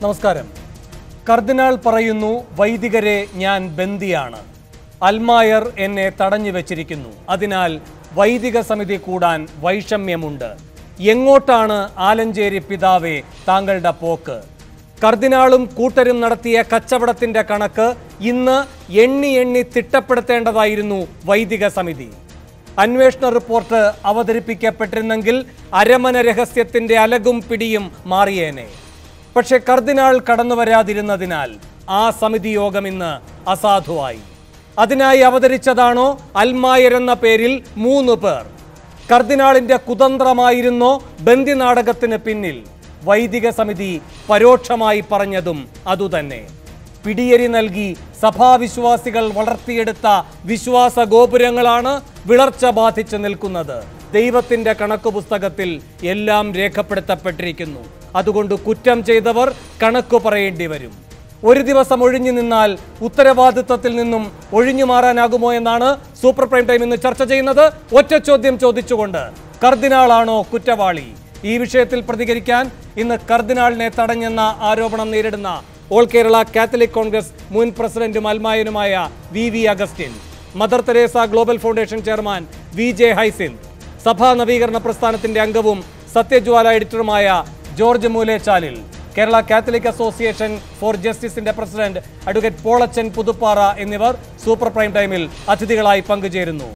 നമസ്കാരം കർദിനാൾ പറയുന്നു വൈദികരെ ഞാൻ ബന്ദിയാണ് അൽമായർ എന്നെ തടഞ്ഞു വെച്ചിരിക്കുന്നു അതിനാൽ വൈദിക സമിതി കൂടാൻ വൈഷമ്യമുണ്ട് എങ്ങോട്ടാണ് ആലഞ്ചേരി പിതാവേ താങ്കളുടെ പോക്ക് കർദിനാളും കൂട്ടരും നടത്തിയ കച്ചവടത്തിന്റെ കണക്ക് ഇന്ന് എണ്ണി എണ്ണി തിട്ടപ്പെടുത്തേണ്ടതായിരുന്നു വൈദിക സമിതി അന്വേഷണ റിപ്പോർട്ട് അവതരിപ്പിക്കപ്പെട്ടിരുന്നെങ്കിൽ അരമന രഹസ്യത്തിന്റെ അലകും പിടിയും മാറിയേനെ പക്ഷെ കർദിനാൾ കടന്നു വരാതിരുന്നതിനാൽ ആ സമിതി യോഗം ഇന്ന് അസാധുവായി അതിനായി അവതരിച്ചതാണോ അൽമായർ എന്ന പേരിൽ മൂന്ന് പേർ കർദിനാളിന്റെ കുതന്ത്രമായിരുന്നോ ബന്ദി നാടകത്തിന് പിന്നിൽ വൈദിക സമിതി പരോക്ഷമായി പറഞ്ഞതും അതുതന്നെ പിടിയരി നൽകി സഭാവിശ്വാസികൾ വളർത്തിയെടുത്ത വിശ്വാസ ഗോപുരങ്ങളാണ് വിളർച്ച ബാധിച്ചു നിൽക്കുന്നത് ദൈവത്തിന്റെ കണക്ക് പുസ്തകത്തിൽ എല്ലാം രേഖപ്പെടുത്തപ്പെട്ടിരിക്കുന്നു അതുകൊണ്ട് കുറ്റം ചെയ്തവർ കണക്ക് പറയേണ്ടി വരും ഒരു ദിവസം ഒഴിഞ്ഞു നിന്നാൽ ഉത്തരവാദിത്വത്തിൽ നിന്നും ഒഴിഞ്ഞു മാറാനാകുമോ എന്നാണ് സൂപ്പർ പ്രൈം ടൈം ഇന്ന് ചർച്ച ചെയ്യുന്നത് ഒറ്റ ചോദ്യം ചോദിച്ചുകൊണ്ട് കർദിനാളാണോ കുറ്റവാളി ഈ വിഷയത്തിൽ പ്രതികരിക്കാൻ ഇന്ന് കർദിനാളിനെ തടഞ്ഞെന്ന ആരോപണം നേരിടുന്ന ഓൾ കേരള കാത്തലിക് കോൺഗ്രസ് മുൻ പ്രസിഡന്റും അൽമായനുമായ V V Augustine Mother Teresa Global Foundation chairman V J ഹൈസിൻ സഭാ നവീകരണ പ്രസ്ഥാനത്തിന്റെ അംഗവും സത്യജ്വാല എഡിറ്ററുമായ George Moolechalil Kerala Catholic Association for ജസ്റ്റിസിന്റെ പ്രസിഡന്റ് അഡ്വക്കേറ്റ് പോളച്ചൻ പുതുപ്പാറ എന്നിവർ സൂപ്പർ പ്രൈം ടൈമിൽ അതിഥികളായി പങ്കുചേരുന്നു